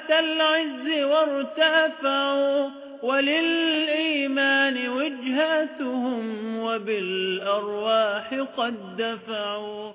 العز وارتفعوا وللإيمان وجهتهم وبالأرواح قد دفعوا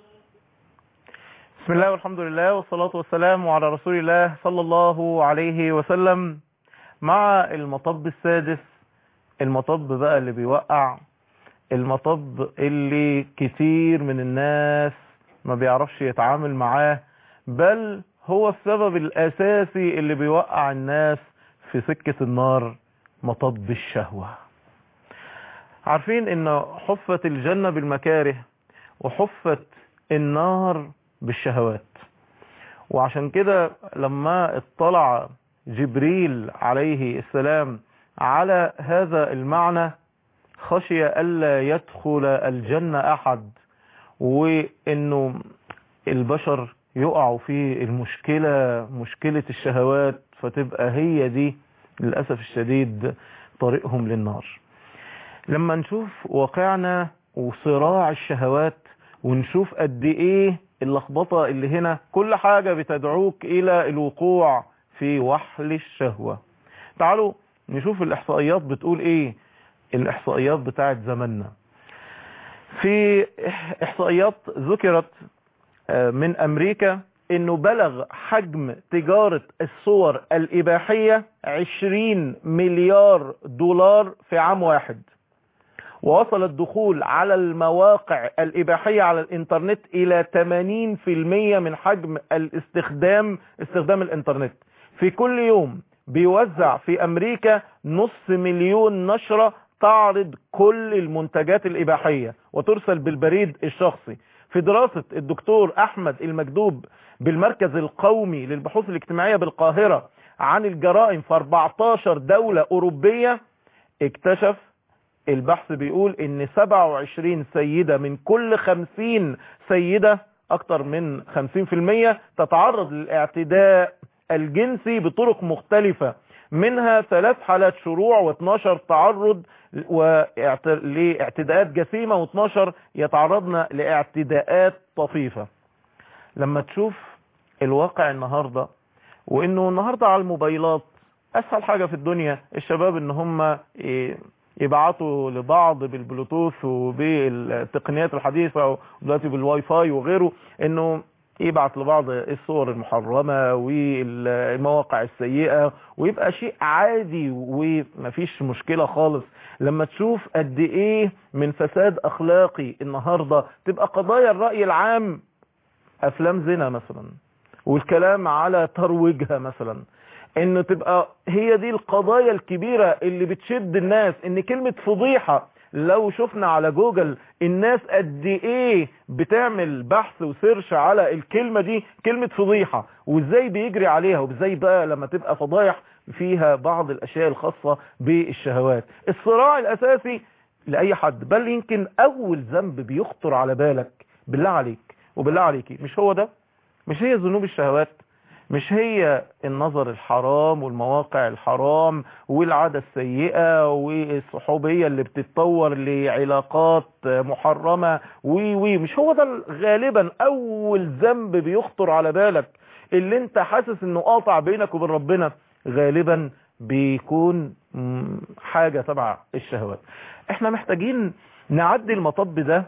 بسم الله والحمد لله والصلاة والسلام على رسول الله صلى الله عليه وسلم مع المطب السادس المطب بقى اللي بيوقع المطب اللي كتير من الناس ما بيعرفش يتعامل معاه بل هو السبب الأساسي اللي بيوقع الناس في سكة النار مطب الشهوة عارفين ان حفت الجنة بالمكاره وحفت النار بالشهوات وعشان كده لما اطلع جبريل عليه السلام على هذا المعنى خشي ألا يدخل الجنة أحد وإنه البشر يقعوا في المشكلة مشكلة الشهوات فتبقى هي دي للأسف الشديد طريقهم للنار لما نشوف واقعنا وصراع الشهوات ونشوف قد ايه اللخبطة اللي هنا كل حاجة بتدعوك الى الوقوع في وحل الشهوة تعالوا نشوف الاحصائيات بتقول ايه الاحصائيات بتاعت زماننا في احصائيات ذكرت من امريكا انه بلغ حجم تجارة الصور الاباحية 20 مليار دولار في عام واحد ووصل الدخول على المواقع الإباحية على الإنترنت إلى 80% من حجم الاستخدام استخدام الإنترنت في كل يوم بيوزع في أمريكا نص مليون نشرة تعرض كل المنتجات الإباحية وترسل بالبريد الشخصي في دراسة الدكتور أحمد المكدوب بالمركز القومي للبحوث الاجتماعية بالقاهرة عن الجرائم في 14 دولة أوروبية اكتشف البحث بيقول ان 27 سيدة من كل 50 سيدة اكتر من 50% تتعرض للاعتداء الجنسي بطرق مختلفة منها ثلاث حالات شروع و12 تعرض لاعتداءات جسيمة و12 يتعرضن لاعتداءات طفيفة لما تشوف الواقع النهاردة وانه النهاردة على الموبايلات اسهل حاجة في الدنيا الشباب ان هم يبعتوا لبعض بالبلوتوث وبالتقنيات الحديثة ودلوقتي بالواي فاي وغيره انه يبعت لبعض الصور المحرمة والمواقع السيئة ويبقى شيء عادي ومفيش مشكلة خالص لما تشوف قد ايه من فساد اخلاقي النهاردة تبقى قضايا الرأي العام افلام زنا مثلا والكلام على ترويجها مثلا انه تبقى هي دي القضايا الكبيرة اللي بتشد الناس ان كلمة فضيحة لو شفنا على جوجل الناس قد ايه بتعمل بحث وسيرش على الكلمة دي كلمة فضيحة وازاي بيجري عليها وازاي بقى لما تبقى فضايح فيها بعض الاشياء الخاصة بالشهوات الصراع الاساسي لاي حد بل يمكن اول ذنب بيخطر على بالك بالله عليك وبالله عليكي مش هو ده مش هي ذنوب الشهوات مش هي النظر الحرام والمواقع الحرام والعادة السيئة والصحوبية اللي بتتطور لعلاقات محرمة وي وي مش هو ده غالبا اول ذنب بيخطر على بالك اللي انت حاسس انه قاطع بينك وبين ربنا غالبا بيكون حاجة تبع الشهوات احنا محتاجين نعدي المطب ده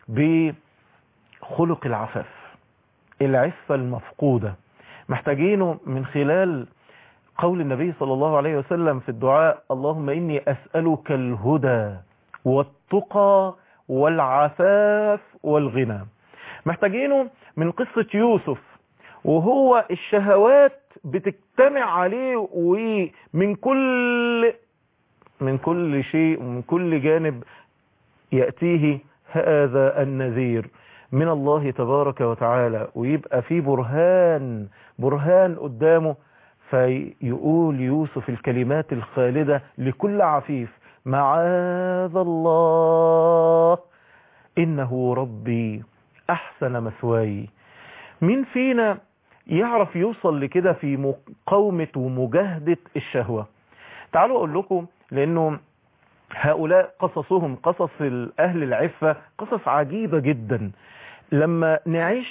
بخلق العفاف العفة المفقودة محتاجينه من خلال قول النبي صلى الله عليه وسلم في الدعاء اللهم إني أسألك الهدى والتقى والعفاف والغنى محتاجينه من قصة يوسف وهو الشهوات بتجتمع عليه ومن كل من كل شيء ومن كل جانب يأتيه هذا النذير من الله تبارك وتعالى ويبقى في برهان برهان قدامه فيقول يوسف الكلمات الخالدة لكل عفيف معاذ الله إنه ربي أحسن مثواي مين فينا يعرف يوصل لكده في مقاومة ومجاهدة الشهوة تعالوا أقول لكم لأنه هؤلاء قصصهم قصص أهل العفة قصص عجيبة جدا لما نعيشها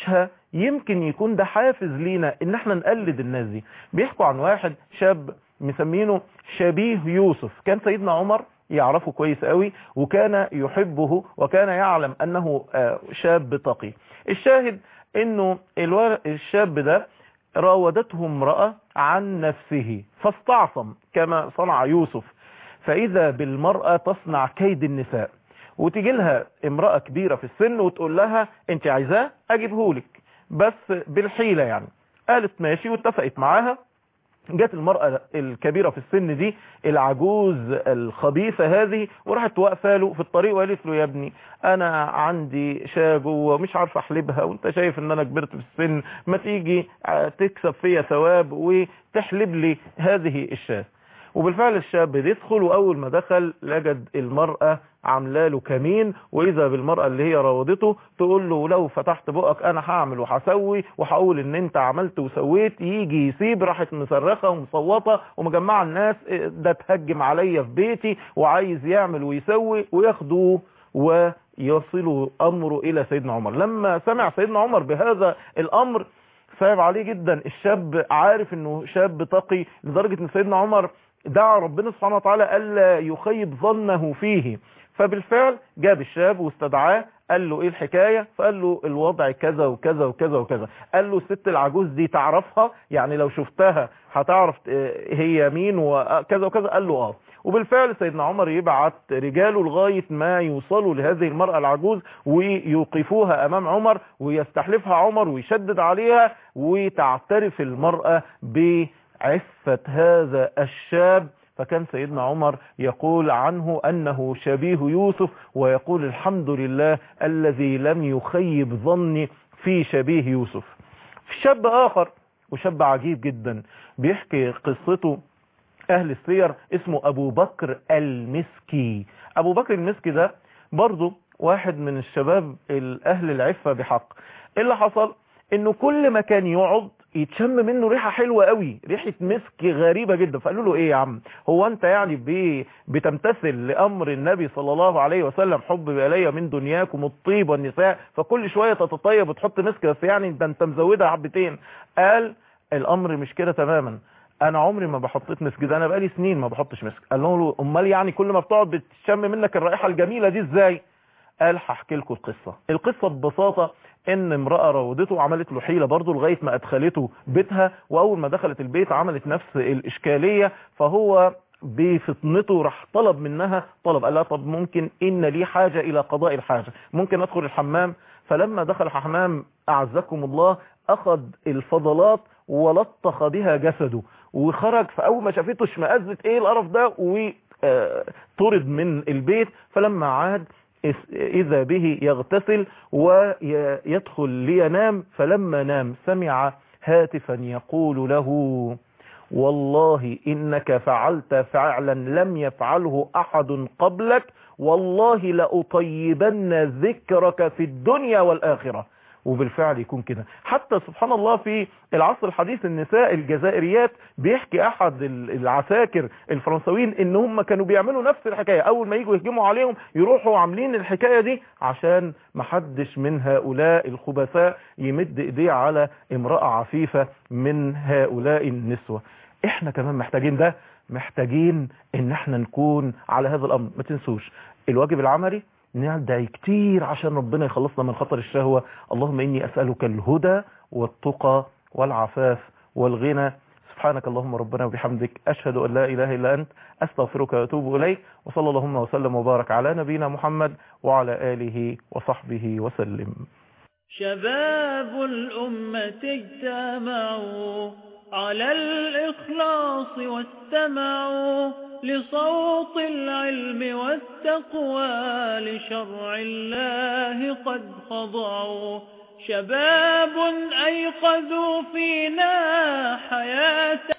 يمكن يكون ده حافز لينا ان احنا نقلد الناس دي بيحكوا عن واحد شاب مسمينه شبيه يوسف كان سيدنا عمر يعرفه كويس قوي وكان يحبه وكان يعلم انه شاب تقي الشاهد انه الشاب ده راودته امرأة عن نفسه فاستعصم كما صنع يوسف فاذا بالمرأة تصنع كيد النساء وتيجي لها امرأة كبيرة في السن وتقول لها انت عايزاه اجيبهولك بس بالحيلة يعني قالت ماشي واتفقت معاها جت المرأة الكبيرة في السن دي العجوز الخبيثة هذه وراحت واقفه له في الطريق وقالت له يا ابني انا عندي شاة جوه ومش عارفه احلبها وانت شايف ان انا كبرت في السن ما تيجي تكسب فيا ثواب وتحلب لي هذه الشاة وبالفعل الشاب بيدخل واول ما دخل لجد المرأة عامله له كمين واذا بالمرأة اللي هي راودته تقول له لو فتحت بقك انا هعمل وهسوي وهقول ان انت عملت وسويت يجي يسيب راحت مصرخة ومصوتة ومجمعة الناس ده تهجم عليا في بيتي وعايز يعمل ويسوي وياخدوه ويصلوا امره الى سيدنا عمر لما سمع سيدنا عمر بهذا الامر صعب عليه جدا الشاب عارف انه شاب تقي لدرجة ان سيدنا عمر دعا ربنا سبحانه وتعالى ألا يخيب ظنه فيه فبالفعل جاب الشاب واستدعاه قال له ايه الحكاية فقال له الوضع كذا وكذا وكذا وكذا قال له الست العجوز دي تعرفها يعني لو شفتها هتعرف هي مين وكذا وكذا قال له اه وبالفعل سيدنا عمر يبعت رجاله لغاية ما يوصلوا لهذه المرأة العجوز ويوقفوها امام عمر ويستحلفها عمر ويشدد عليها وتعترف المرأة بعفة هذا الشاب فكان سيدنا عمر يقول عنه أنه شبيه يوسف ويقول الحمد لله الذي لم يخيب ظني في شبيه يوسف في شاب آخر وشاب عجيب جدا بيحكي قصته أهل السير اسمه أبو بكر المسكي أبو بكر المسكي ده برضه واحد من الشباب الأهل العفة بحق اللي حصل انه كل ما كان يقعد يتشم منه ريحة حلوة قوي ريحة مسك غريبة جدا فقالوا له ايه يا عم هو انت يعني بي بتمتثل لامر النبي صلى الله عليه وسلم حب الي من دنياكم الطيب والنساء فكل شوية تتطيب وتحط مسك بس يعني انت انت مزودها حبتين قال الامر مش كده تماما انا عمري ما بحطيت مسك ده انا بقالي سنين ما بحطش مسك قال له امال يعني كل ما بتقعد بتشم منك الرائحة الجميلة دي ازاي قال هحكي لكم القصة القصة ببساطة ان امرأة راودته وعملت له حيلة برضه لغاية ما ادخلته بيتها واول ما دخلت البيت عملت نفس الاشكالية فهو بفطنته راح طلب منها طلب قال لها طب ممكن ان لي حاجة الى قضاء الحاجة ممكن ادخل الحمام فلما دخل الحمام اعزكم الله اخذ الفضلات ولطخ بها جسده وخرج فاول ما شافته اشمئزت ايه القرف ده وطرد من البيت فلما عاد إذا به يغتسل ويدخل لينام فلما نام سمع هاتفا يقول له والله إنك فعلت فعلا لم يفعله أحد قبلك والله لأطيبن ذكرك في الدنيا والآخرة وبالفعل يكون كده حتى سبحان الله في العصر الحديث النساء الجزائريات بيحكي احد العساكر الفرنسويين ان هم كانوا بيعملوا نفس الحكاية اول ما يجوا يهجموا عليهم يروحوا عاملين الحكاية دي عشان محدش من هؤلاء الخبثاء يمد ايديه على امرأة عفيفة من هؤلاء النسوة احنا كمان محتاجين ده محتاجين ان احنا نكون على هذا الامر ما تنسوش الواجب العملي ندعي كتير عشان ربنا يخلصنا من خطر الشهوة اللهم إني أسألك الهدى والتقى والعفاف والغنى سبحانك اللهم ربنا وبحمدك أشهد أن لا إله إلا أنت أستغفرك وأتوب إليك وصلى اللهم وسلم وبارك على نبينا محمد وعلى آله وصحبه وسلم شباب الأمة اجتمعوا على الإخلاص واستمعوا لصوت العلم والتقوى لشرع الله قد خضعوا شباب أيقظوا فينا حياة